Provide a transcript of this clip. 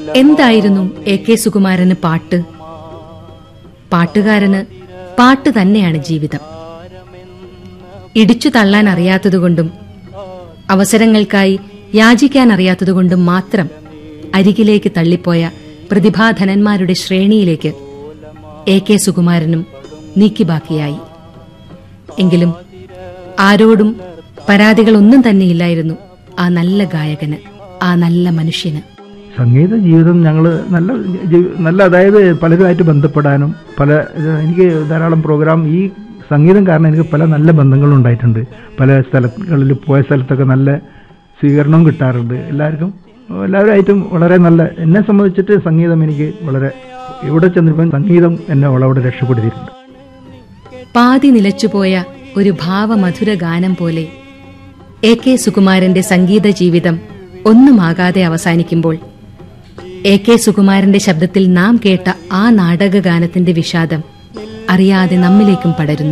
എന്തായിരുന്നു A K സുകുമാരന് പാട്ട് പാട്ടുകാരന് പാട്ട് തന്നെയാണ് ജീവിതം ഇടിച്ചു തള്ളാൻ അറിയാത്തതുകൊണ്ടും അവസരങ്ങൾക്കായി യാചിക്കാൻ അറിയാത്തതുകൊണ്ടും മാത്രം അരികിലേക്ക് തള്ളിപ്പോയ പ്രതിഭാധനന്മാരുടെ ശ്രേണിയിലേക്ക് എ കെ സുകുമാരനും നീക്കിബാക്കിയായി എങ്കിലും ആരോടും പരാതികളൊന്നും തന്നെയില്ലായിരുന്നു ആ നല്ല ഗായകന് ആ നല്ല മനുഷ്യന് സംഗീത ജീവിതം ഞങ്ങൾ നല്ല ജീ- നല്ല അതായത് പലരുമായിട്ട് ബന്ധപ്പെടാനും പല ഇത് എനിക്ക് ധാരാളം പ്രോഗ്രാം ഈ സംഗീതം കാരണം എനിക്ക് പല നല്ല ബന്ധങ്ങളും ഉണ്ടായിട്ടുണ്ട് പല സ്ഥലങ്ങളിൽ പോയ സ്ഥലത്തൊക്കെ നല്ല സ്വീകരണവും കിട്ടാറുണ്ട് എല്ലാവർക്കും എല്ലാവരുമായിട്ടും വളരെ നല്ല എന്നെ സംബന്ധിച്ചിട്ട് സംഗീതം എനിക്ക് വളരെ എവിടെ ചെന്നപ്പോൾ സംഗീതം എന്നെ വളരെ രക്ഷപ്പെടുത്തിയിട്ടുണ്ട് പാതി നിലച്ചുപോയ ഒരു ഭാവമധുര ഗാനം പോലെ എ കെ സുകുമാരന്റെ സംഗീത ജീവിതം ഒന്നുമാകാതെ അവസാനിക്കുമ്പോൾ എ കെ സുകുമാരന്റെ ശബ്ദത്തിൽ നാം കേട്ട ആ നാടകഗാനത്തിന്റെ വിഷാദം അറിയാതെ നമ്മിലേക്കും പടരുന്നു